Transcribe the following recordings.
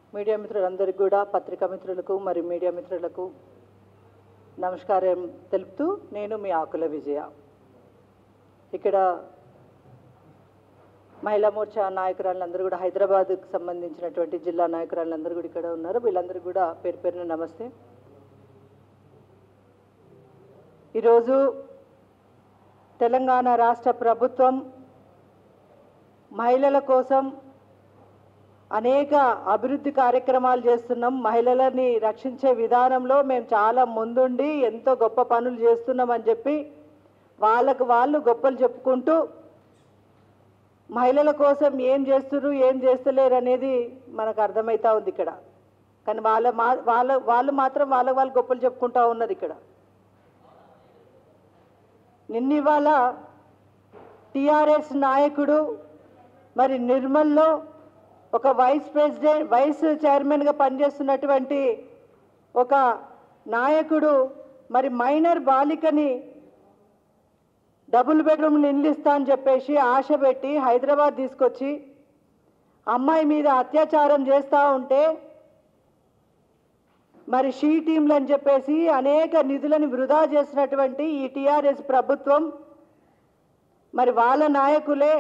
media మిత్రులందరికీ కూడా పత్రికా మిత్రులకు మరియు మీడియా మిత్రులకు నమస్కారం తెలుపుతూ నేను మీ ఆకుల విజయ ఇక్కడ మహిళా మోర్చా నాయకురాళ్ళందరూ కూడా హైదరాబాద్కు సంబంధించినటువంటి జిల్లా నాయకురాళ్ళందరూ కూడా ఇక్కడ ఉన్నారు వీళ్ళందరూ కూడా పేరు పేరున నమస్తే ఈరోజు తెలంగాణ రాష్ట్ర ప్రభుత్వం మహిళల కోసం అనేక అభివృద్ధి కార్యక్రమాలు చేస్తున్నాం మహిళలని రక్షించే విధానంలో మేము చాలా ముందుండి ఎంతో గొప్ప పనులు చేస్తున్నామని చెప్పి వాళ్ళకు వాళ్ళు గొప్పలు చెప్పుకుంటూ మహిళల కోసం ఏం చేస్తున్నారు ఏం చేస్తలేరు అనేది మనకు అర్థమవుతా ఉంది ఇక్కడ కానీ వాళ్ళ మా వాళ్ళ వాళ్ళు మాత్రం వాళ్ళ వాళ్ళు గొప్పలు చెప్పుకుంటా ఉన్నారు ఇక్కడ నిన్న ఇవాళ టిఆర్ఎస్ నాయకుడు మరి నిర్మల్లో ఒక వైస్ ప్రెసిడెంట్ వైస్ చైర్మన్గా పనిచేస్తున్నటువంటి ఒక నాయకుడు మరి మైనర్ బాలికని డబుల్ బెడ్రూమ్లు ఇల్లు ఇస్తా అని చెప్పేసి ఆశ పెట్టి హైదరాబాద్ తీసుకొచ్చి అమ్మాయి మీద అత్యాచారం చేస్తూ ఉంటే మరి షీ టీంలు అని చెప్పేసి అనేక నిధులను వృధా చేసినటువంటి ఈ టీఆర్ఎస్ ప్రభుత్వం మరి వాళ్ళ నాయకులే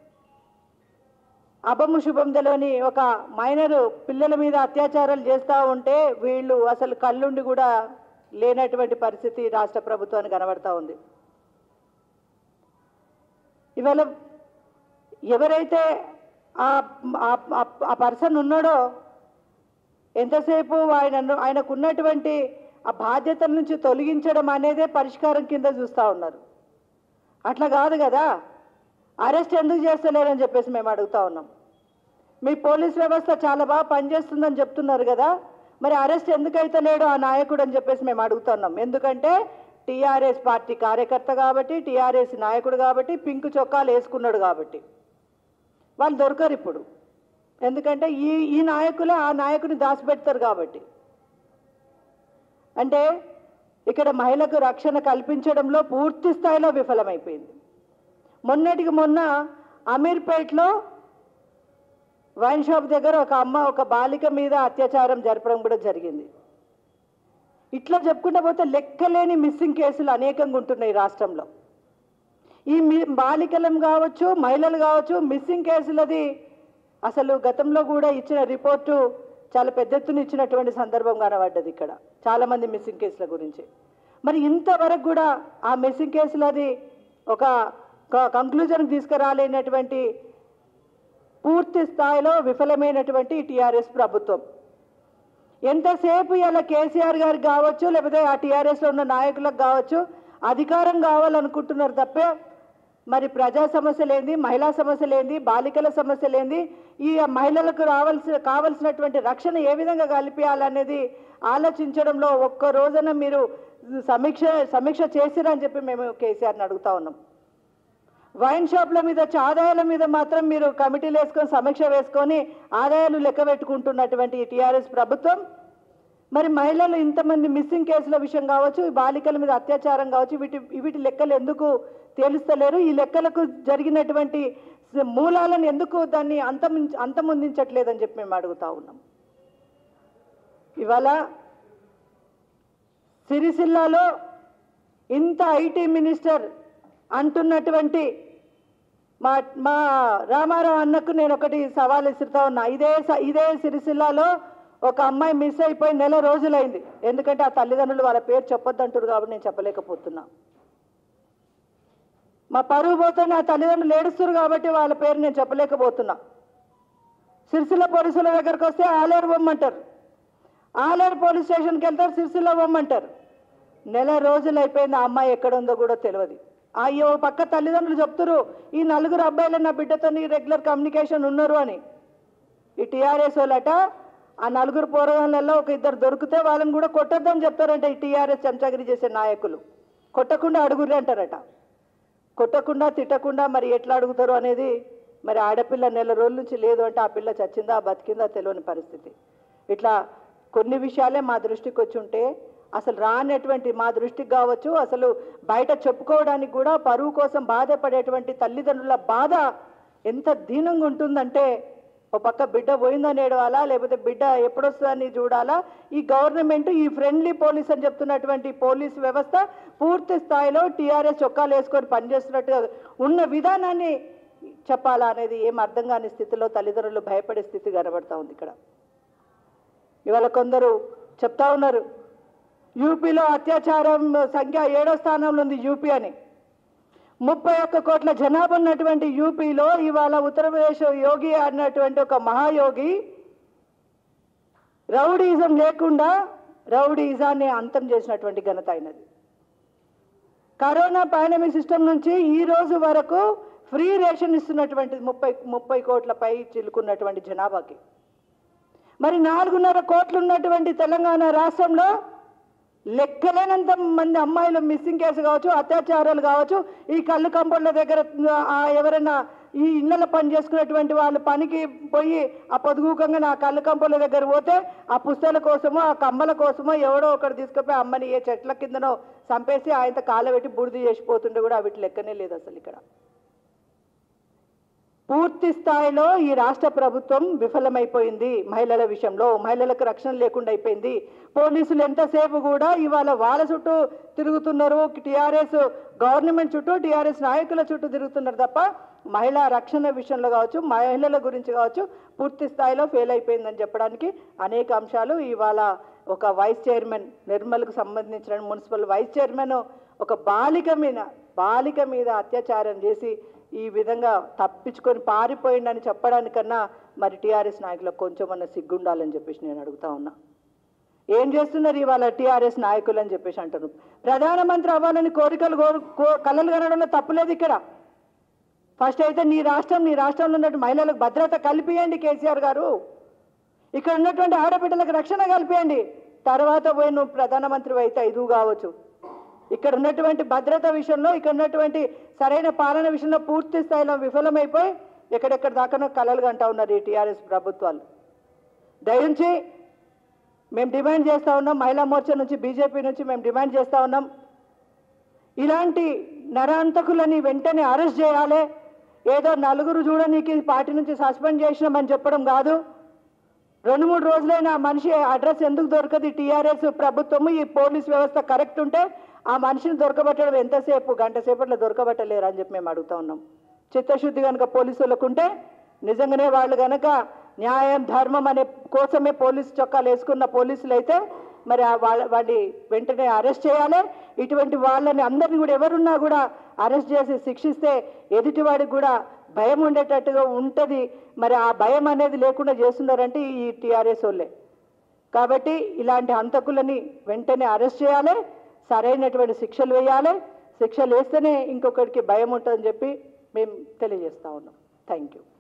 అభము శుభందలోని ఒక మైనరు పిల్లల మీద అత్యాచారాలు చేస్తూ ఉంటే వీళ్ళు అసలు కళ్ళుండి కూడా లేనటువంటి పరిస్థితి రాష్ట్ర ప్రభుత్వానికి కనబడతా ఉంది ఇవాళ ఎవరైతే ఆ ఆ- ఆ- ఆ పర్సన్ ఉన్నాడో ఎంతసేపు ఆయన ఆయనకున్నటువంటి ఆ బాధ్యతల నుంచి తొలగించడం అనేదే పరిష్కారం కింద చూస్తూ ఉన్నారు అట్లా కాదు కదా అరెస్ట్ ఎందుకు చేస్తలేరని చెప్పేసి మేము అడుగుతా ఉన్నాం మీ పోలీస్ వ్యవస్థ చాలా బాగా పనిచేస్తుందని చెప్తున్నారు కదా మరి అరెస్ట్ ఎందుకు అయితలేడు ఆ నాయకుడు అని చెప్పేసి మేము అడుగుతున్నాం ఎందుకంటే టీఆర్ఎస్ పార్టీ కార్యకర్త కాబట్టి టీఆర్ఎస్ నాయకుడు కాబట్టి పింక్ చొక్కాలు వేసుకున్నాడు కాబట్టి వాళ్ళు దొరకరు ఇప్పుడు ఎందుకంటే ఈ ఈ నాయకులే ఆ నాయకుడిని దాచిపెడతారు కాబట్టి అంటే ఇక్కడ మహిళకు రక్షణ కల్పించడంలో పూర్తి స్థాయిలో విఫలమైపోయింది మొన్నటికి మొన్న అమీర్పేట్లో వైన్ షాప్ దగ్గర ఒక అమ్మ ఒక బాలిక మీద అత్యాచారం జరపడం కూడా జరిగింది ఇట్లా చెప్పుకుంటూ పోతే లెక్కలేని మిస్సింగ్ కేసులు అనేకంగా ఉంటున్నాయి రాష్ట్రంలో ఈ మీ బాలికలం కావచ్చు మహిళలు కావచ్చు మిస్సింగ్ కేసులది అసలు గతంలో కూడా ఇచ్చిన రిపోర్టు చాలా పెద్ద ఎత్తున ఇచ్చినటువంటి సందర్భం కనబడ్డది ఇక్కడ చాలామంది మిస్సింగ్ కేసుల గురించి మరి ఇంతవరకు కూడా ఆ మిస్సింగ్ కేసులది ఒక కంక్లూజన్కి తీసుకురాలేనటువంటి పూర్తి స్థాయిలో విఫలమైనటువంటి టీఆర్ఎస్ ప్రభుత్వం ఎంతసేపు ఇలా కేసీఆర్ గారికి కావచ్చు లేకపోతే ఆ టీఆర్ఎస్లో ఉన్న నాయకులకు కావచ్చు అధికారం కావాలనుకుంటున్నారు తప్పే మరి ప్రజా సమస్యలేంది మహిళా సమస్యలేంది బాలికల సమస్యలేంది ఈ మహిళలకు రావాల్సిన కావలసినటువంటి రక్షణ ఏ విధంగా కల్పించాలనేది ఆలోచించడంలో ఒక్క రోజున మీరు సమీక్ష సమీక్ష చేసిరని చెప్పి మేము కేసీఆర్ని అడుగుతా ఉన్నాం వైన్ షాప్ల మీద చ- ఆదాయాల మీద మాత్రం మీరు కమిటీలు వేసుకొని సమీక్ష వేసుకొని ఆదాయాలు లెక్క పెట్టుకుంటున్నటువంటి ఈ టీఆర్ఎస్ ప్రభుత్వం మరి మహిళలు ఇంతమంది మిస్సింగ్ కేసుల విషయం కావచ్చు ఈ బాలికల మీద అత్యాచారం కావచ్చు వీటి వీటి లెక్కలు ఎందుకు తేలుస్తలేరు ఈ లెక్కలకు జరిగినటువంటి స- మూలాలను ఎందుకు దాన్ని అంతం అంతమొందించట్లేదని చెప్పి మేము అడుగుతా ఉన్నాం ఇవాళ సిరిసిల్లాలో ఇంత ఐటీ మినిస్టర్ అంటున్నటువంటి మా మా రామారావు అన్నకు నేను ఒకటి సవాల్ ఇస్తుతా ఉన్నా ఇదే స- ఇదే సిరిసిల్లాలో ఒక అమ్మాయి మిస్ అయిపోయి నెల రోజులైంది ఎందుకంటే ఆ తల్లిదండ్రులు వాళ్ళ పేరు చెప్పొద్దంటారు కాబట్టి నేను చెప్పలేకపోతున్నా మా పరువు పోతే నా తల్లిదండ్రులు ఏడుస్తారు కాబట్టి వాళ్ళ పేరు నేను చెప్పలేకపోతున్నా సిరిసిల్ల పోలీసుల దగ్గరకు వస్తే ఆలేరు పొమ్మంటారు ఆలేరు పోలీస్ స్టేషన్కి వెళ్తారు సిరిసిల్ల పొమ్మంటారు నెల రోజులు అయిపోయింది ఆ అమ్మాయి ఎక్కడ ఉందో కూడా తెలియదు అయ్యో పక్క తల్లిదండ్రులు చెప్తారు ఈ నలుగురు అబ్బాయిలు నా బిడ్డతో రెగ్యులర్ కమ్యూనికేషన్ ఉన్నారు అని ఈ టీఆర్ఎస్ వాళ్ళట ఆ నలుగురు పోరగాళ్ళల్లో ఒక ఇద్దరు దొరికితే వాళ్ళని కూడా కొట్టొద్దని చెప్తారంట ఈ టీఆర్ఎస్ చెంచాగిరి చేసే నాయకులు కొట్టకుండా అడుగురు అంటారట కొట్టకుండా తిట్టకుండా మరి ఎట్లా అడుగుతారు అనేది మరి ఆడపిల్ల నెల రోజుల నుంచి లేదు అంటే ఆ పిల్ల చచ్చిందా బతికిందా తెలియని పరిస్థితి ఇట్లా కొన్ని విషయాలే మా దృష్టికి వచ్చి ఉంటే అసలు రానటువంటి మా దృష్టికి కావచ్చు అసలు బయట చెప్పుకోవడానికి కూడా పరువు కోసం బాధపడేటువంటి తల్లిదండ్రుల బాధ ఎంత దీనంగా ఉంటుందంటే ఒక పక్క బిడ్డ పోయిందని ఏడవాలా లేకపోతే బిడ్డ ఎప్పుడొస్తుందని చూడాలా ఈ గవర్నమెంట్ ఈ ఫ్రెండ్లీ పోలీస్ అని చెప్తున్నటువంటి పోలీస్ వ్యవస్థ పూర్తి స్థాయిలో టీఆర్ఎస్ చొక్కాలు వేసుకొని పనిచేస్తున్నట్టుగా ఉన్న విధానాన్ని చెప్పాలా అనేది ఏం అర్థం కాని స్థితిలో తల్లిదండ్రులు భయపడే స్థితి కనబడతా ఉంది ఇక్కడ ఇవాళ కొందరు చెప్తా ఉన్నారు యూపీలో అత్యాచారం సంఖ్య ఏడో స్థానంలో ఉంది యూపీ అని ముప్పై ఒక్క కోట్ల జనాభా ఉన్నటువంటి యూపీలో ఇవాళ ఉత్తరప్రదేశ్ యోగి అన్నటువంటి ఒక మహాయోగి రౌడీజం లేకుండా రౌడీజాన్ని అంతం చేసినటువంటి ఘనత అయినది కరోనా పాండమిక్ సిస్టమ్ నుంచి ఈ రోజు వరకు ఫ్రీ రేషన్ ఇస్తున్నటువంటి ముప్పై ముప్పై కోట్ల పై చిలుకున్నటువంటి జనాభాకి మరి నాలుగున్నర కోట్లు ఉన్నటువంటి తెలంగాణ రాష్ట్రంలో లెక్కలేనంత మంది అమ్మాయిలు మిస్సింగ్ కేసు కావచ్చు అత్యాచారాలు కావచ్చు ఈ కళ్ళు కంపౌండ్ల దగ్గర ఆ, ఎవరైనా ఈ ఇళ్ళలో పని చేసుకునేటువంటి వాళ్ళు పనికి పోయి ఆ పొదుగుకంగా ఆ కళ్ళు కంపౌండ్ల దగ్గర పోతే ఆ పుస్తల కోసమో ఆ కమ్మల కోసమో ఎవడో ఒకటి తీసుకుపోయి అమ్మని ఏ చెట్ల కిందనో చంపేసి ఆయనతో కాళ్ళబెట్టి బుడిది చేసిపోతుండే కూడా వీటి లెక్కనే లేదు అసలు ఇక్కడ పూర్తి స్థాయిలో ఈ రాష్ట్ర ప్రభుత్వం విఫలమైపోయింది మహిళల విషయంలో మహిళలకు రక్షణ లేకుండా అయిపోయింది పోలీసులు ఎంతసేపు కూడా ఇవాళ వాళ్ళ చుట్టూ తిరుగుతున్నారు టీఆర్ఎస్ గవర్నమెంట్ చుట్టూ టీఆర్ఎస్ నాయకుల చుట్టూ తిరుగుతున్నారు తప్ప మహిళా రక్షణ విషయంలో కావచ్చు మహిళల గురించి కావచ్చు పూర్తి స్థాయిలో ఫెయిల్ అయిపోయిందని చెప్పడానికి అనేక అంశాలు ఇవాళ ఒక వైస్ చైర్మన్ నిర్మల్కు సంబంధించిన మున్సిపల్ వైస్ చైర్మన్ ఒక బాలిక మీద బాలిక మీద అత్యాచారం చేసి ఈ విధంగా తప్పించుకొని పారిపోయిండని చెప్పడానికన్నా మరి టీఆర్ఎస్ నాయకులకు కొంచెమన్నా సిగ్గుండాలని చెప్పేసి నేను అడుగుతా ఉన్నా ఏం చేస్తున్నారు ఇవాళ టీఆర్ఎస్ నాయకులు అని చెప్పేసి అంటారు ప్రధానమంత్రి అవ్వాలని కోరికలు కోరు- కో- కలలు కనడంలో తప్పులేదు ఇక్కడ ఫస్ట్ అయితే నీ రాష్ట్రం నీ రాష్ట్రంలో ఉన్నటువంటి మహిళలకు భద్రత కల్పియండి కేసీఆర్ గారు ఇక్కడ ఉన్నటువంటి ఆడబిడ్డలకు రక్షణ కల్పియండి తర్వాత పోయి నువ్వు ప్రధానమంత్రి అయితే ఐదు కావచ్చు ఇక్కడ ఉన్నటువంటి భద్రత విషయంలో ఇక్కడ ఉన్నటువంటి సరైన పాలన విషయంలో పూర్తి స్థాయిలో విఫలమైపోయి ఎక్కడెక్కడ దాకానో కలలు కంటా ఉన్నారు ఈ టీఆర్ఎస్ ప్రభుత్వాలు దయించి మేము డిమాండ్ చేస్తూ ఉన్నాం మహిళా మోర్చా నుంచి బీజేపీ నుంచి మేము డిమాండ్ చేస్తూ ఉన్నాం ఇలాంటి నరాంతకులని వెంటనే అరెస్ట్ చేయాలి ఏదో నలుగురు చూడనీకి పార్టీ నుంచి సస్పెండ్ చేసినామని చెప్పడం కాదు రెండు మూడు రోజులైనా ఆ మనిషి అడ్రస్ ఎందుకు దొరకదు టీఆర్ఎస్ ప్రభుత్వము ఈ పోలీస్ వ్యవస్థ కరెక్ట్ ఉంటే ఆ మనిషిని దొరకబట్టడం ఎంతసేపు గంట సేపట్లో దొరకబట్టలేరు అని చెప్పి మేము అడుగుతా ఉన్నాం చిత్తశుద్ధి కనుక పోలీసులకు ఉంటే నిజంగానే వాళ్ళు కనుక న్యాయం ధర్మం అనే కోసమే పోలీస్ చొక్కాలు వేసుకున్న పోలీసులు అయితే మరి ఆ వాళ్ళ వాడిని వెంటనే అరెస్ట్ చేయాలి ఇటువంటి వాళ్ళని అందరిని కూడా ఎవరున్నా కూడా అరెస్ట్ చేసి శిక్షిస్తే ఎదుటివాడికి కూడా భయం ఉండేటట్టుగా ఉంటుంది మరి ఆ భయం అనేది లేకుండా చేస్తున్నారంటే ఈ టీఆర్ఎస్ వాళ్ళే కాబట్టి ఇలాంటి హంతకులని వెంటనే అరెస్ట్ చేయాలి సరైనటువంటి శిక్షలు వేయాలి శిక్షలు వేస్తేనే ఇంకొకరికి భయం ఉంటుందని చెప్పి మేము తెలియజేస్తా ఉన్నాం థ్యాంక్ యూ